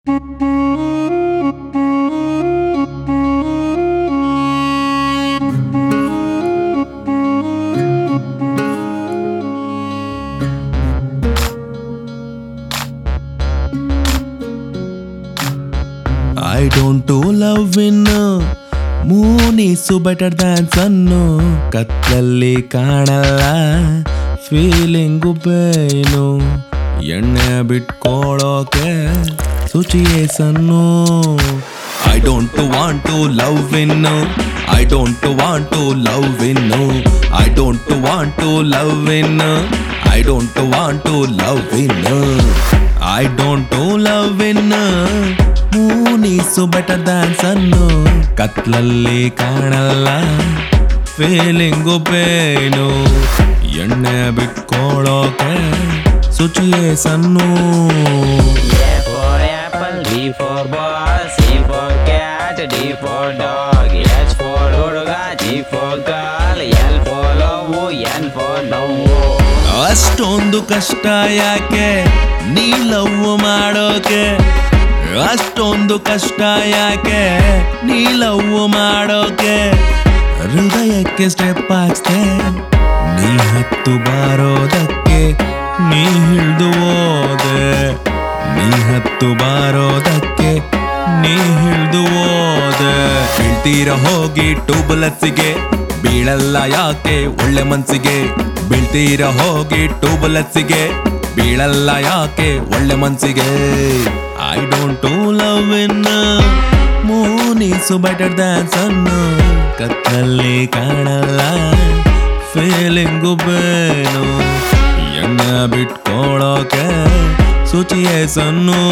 I don't to love in moon is better than sun ಕತ್ತಲ್ಲಿ ಕಾಣಲ್ಲ feeling ಬೇನು ಎಣ್ಣೆ ಬಿಟ್ಕೊಳ್ಳೋಕೆ ಶುಚಿಯೇ sun I don't want to love in I don't want to love in I don't want to love in I don't want to love in I don't love in moon is better than sun ಕತ್ಲಲ್ಲಿ ಕಾಣಲ್ಲ feeling ಬೇನು ಎಣ್ಣೆ ಬಿಟ್ಕೊಳ್ಳೋಕೆ ಶುಚಿಯೇ sun A for apple, B for ball, C for cat, D for dog, H for ಹುಡುಗ, G for girl, L for love, N for ನೋವು ಅಷ್ಟೊಂದು ಕಷ್ಟ ಯಾಕೆ ನೀ ಲವ್ ಮಾಡೋಕೆ ಅಷ್ಟೊಂದು ಕಷ್ಟ ಯಾಕೆ ನೀ ಲವ್ ಮಾಡೋಕೆ ಹೃದಯಕ್ಕೆ ಸ್ಟೆಪ್ ಹಾಕ್ಸ್ದೆ ನೀ ಹತ್ತು ಬಾರೋದಕ್ಕೆ ನೀ ಹಿಡ್ದು ಹೋದೆ ನೀ ಹತ್ತು ಬಾರೋದಕ್ಕೆ ನೀ ಹಿಡ್ದು ಹೋದೆ ಬೀಳ್ತೀರ ಹೋಗಿ ಟೂಬುಲಸ್ಸಿಗೆ ಬೀಳಲ್ಲ ಯಾಕೆ ಒಳ್ಳೆ ಮನ್ಸಿಗೆ ಬೀಳ್ತೀರ ಹೋಗಿ ಟೂಬುಲಸ್ಸಿಗೆ ಬೀಳಲ್ಲ ಯಾಕೆ ಒಳ್ಳೆ ಮನ್ಸಿಗೆ I don't love in moon is better than sun ಕತ್ತಲ್ಲಿ ಕಾಣಲ್ಲ ಫೀಲಿಂಗು ಬೇನು ಎಣ್ಣ ಬಿಟ್ಕೊಳ್ಳೋಕೆ ಶುಚಿಯೇ ಸನ್ನು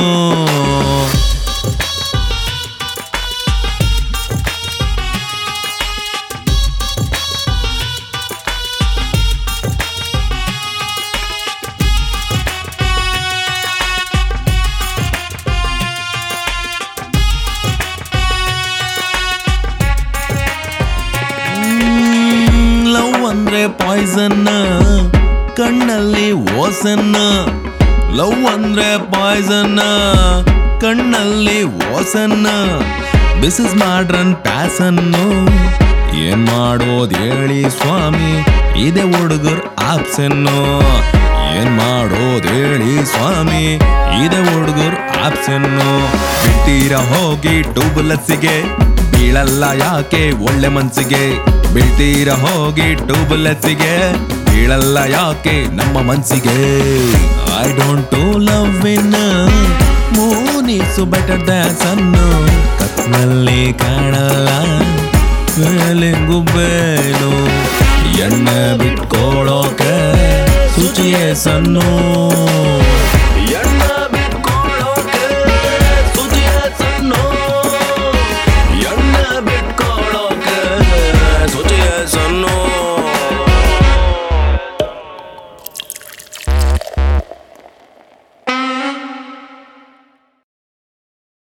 ಲವ್ ಅಂದ್ರೆ ಪಾಯ್ಸನ್ ಕಣ್ಣಲ್ಲಿ ಓಸನ್ನ ಲವ್ ಅಂದ್ರೆ ಪಾಯ್ಸನ್ ಕಣ್ಣಲ್ಲಿ ಓಸನ್ನ ದಿಸ್ ಇಸ್ ಮಾಡ್ರನ್ ಪ್ಯಾಸನ್ನು ಏನ್ ಮಾಡೋದ್ ಹೇಳಿ ಸ್ವಾಮಿ ಇದೆ ಹುಡುಗರ್ ಆಪ್ಸನ್ನು ಏನ್ ಮಾಡೋದ್ ಹೇಳಿ ಸ್ವಾಮಿ ಇದೆ ಹುಡುಗರ್ ಆಪ್ಸನ್ನು ಬಿಟ್ಟಿರ ಹೋಗಿ ಟೂಬುಲಸ್ಸಿಗೆ ಬೀಳಲ್ಲ ಯಾಕೆ ಒಳ್ಳೆ ಮನ್ಸಿಗೆ ಬೀಳ್ತೀರ ಹೋಗಿ ಟೂಬುಲಸ್ಸಿಗೆ ಬೀಳಲ್ಲ ಯಾಕೆ ನಮ್ಮ ಮನ್ಸಿಗೆ I don't to love in moon is better than sun ಕತ್ನಲ್ಲಿ ಕಾಣಲ್ಲ ಫೀಲಿಂಗು ಬೇನು ಎಣ್ಣೆ ಬಿಟ್ಕೊಳ್ಳೋಕೆ ಶುಚಿಯೇ ಸನ್ನು